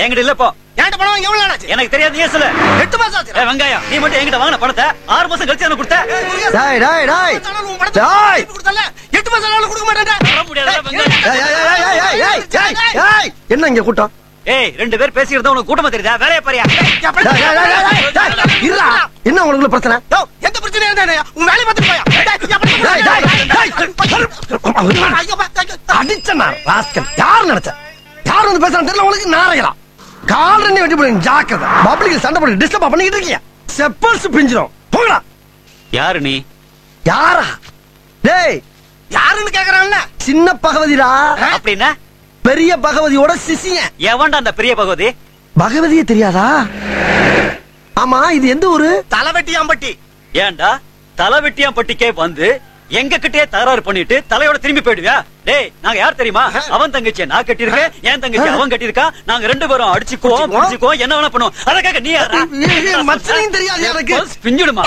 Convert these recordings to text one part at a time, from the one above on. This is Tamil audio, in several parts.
என்கிட்ட இல்ல போ என்கிட்ட பணம் வாங்கி எவ்வளவு நாள் ஆச்சு எனக்கு தெரியாது நீ சொல்லு எட்டு மாசம் ஆச்சு ஏய், வெங்காயம் நீ மட்டும் என்கிட்ட வாங்கின பணத்தை ஆறு மாசம் கழிச்சு எனக்கு கொடுத்த டேய் டேய் டேய் எட்டு மாசம் ஆனாலும் உன் பணத்தை டேய். திருப்பி கொடுத்தல்ல, எட்டு மாசம் ஆனாலும் கொடுக்க மாட்டேன் வர முடியாதுல்ல, வெங்காயம். ஏய், ஏய், ஏய், ஏய், ஏய், ஏய், ஏய், ஏய். என்ன இங்க கூட்டம் ஏய் ரெண்டு பேர் பேசிக்கிறதா உனக்கு கூட்டமா தெரியுதா வேலைய பாரியா டேய், டேய், டேய், டேய், டேய், டேய், இருடா. என்ன உனக்குள்ள பிரச்சனை எந்த பிரச்சனையும் இருந்தா உன் வேலையை பார்த்துட்டு போயா டேய், டேய், டேய். அடிச்சனா ராஸ்கல் யார் நினைச்ச யார் வந்து பேசுறான்னு தெரியல உங்களுக்கு நாரைகளா கால் ரெண்டு வெட்டி போடுங்க ஜாக்கிரதை பப்ளிக் சண்டை போட்டு டிஸ்டர்ப் பண்ணிக்கிட்டு இருக்கீங்க செப்பல்ஸ் பிஞ்சிரும் போங்கடா யாரு நீ யாரா டேய் யாருன்னு கேக்குறான்ல சின்ன பகவதிடா அப்படின்னா பெரிய பகவதியோட சிசியன் எவன்டா அந்த பெரிய பகவதி பகவதியே தெரியாதா ஆமா இது எந்த ஊரு தலைவெட்டியாம்பட்டி ஏன்டா தலை வெட்டியாம்பட்டிக்கே வந்து எங்க கிட்டே தகராறு பண்ணிட்டு தலையோட திரும்பி போயிடுவியா டேய் நாங்க யார் தெரியுமா அவன் தங்கச்சியை நான் கட்டியிருக்கேன் என் தங்கச்சி அவன் கட்டியிருக்கா நாங்க ரெண்டு பேரும் அடிச்சுக்குவோம் அடிச்சுக்குவோம். பிடிச்சுக்குவோம் என்ன வேணா பண்ணுவோம் அதற்காக நீ யாரா ஏய், ஏய், மச்சனையும் தெரியாது எனக்கு. பஸ் பிஞ்சிடுமா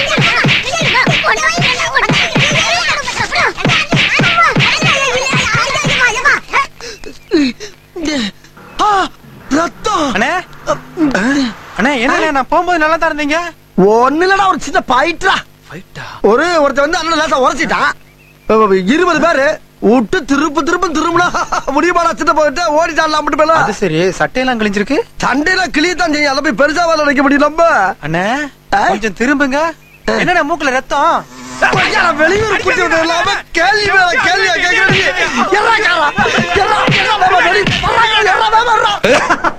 ஆ, ரத்தம் அண்ணே அண்ணே என்ன நான் போகும்போது நல்லா தான் இருந்தீங்க ஒண்ணு இல்லடா ஒரு சின்ன பயிற்றா ஒரு ஒருத்தன் வந்து அண்ணன் லேசா உரைச்சிட்டான் அஹ் இருபது பேரு விட்டு திருப்பு திரும்ப திரும்பினா முடியுமாடா சின்ன போயிட்டு ஓடிட்டான் மட்டும் பேல அது சரி சட்டையெல்லாம் கிழிஞ்சிருக்கு சண்டையில கிளியத்தான் செய்யும் அதை போய் பெருசா வேலை வைக்க முடியும் நம்ம அண்ணே ஆ? கொஞ்சம் திரும்புங்க என்னடா மூக்குல ரத்தம் ஐயா, நான் வெளியூர் கூட்டி விட்டு இல்லாம கேள்வி மேல கேள்வியா கேட்கறது எல்லாம் காரா எல்லாம் எல்லாம் வெளி- வர்றாங்க, எல்லாம் வேகமா வர்றா.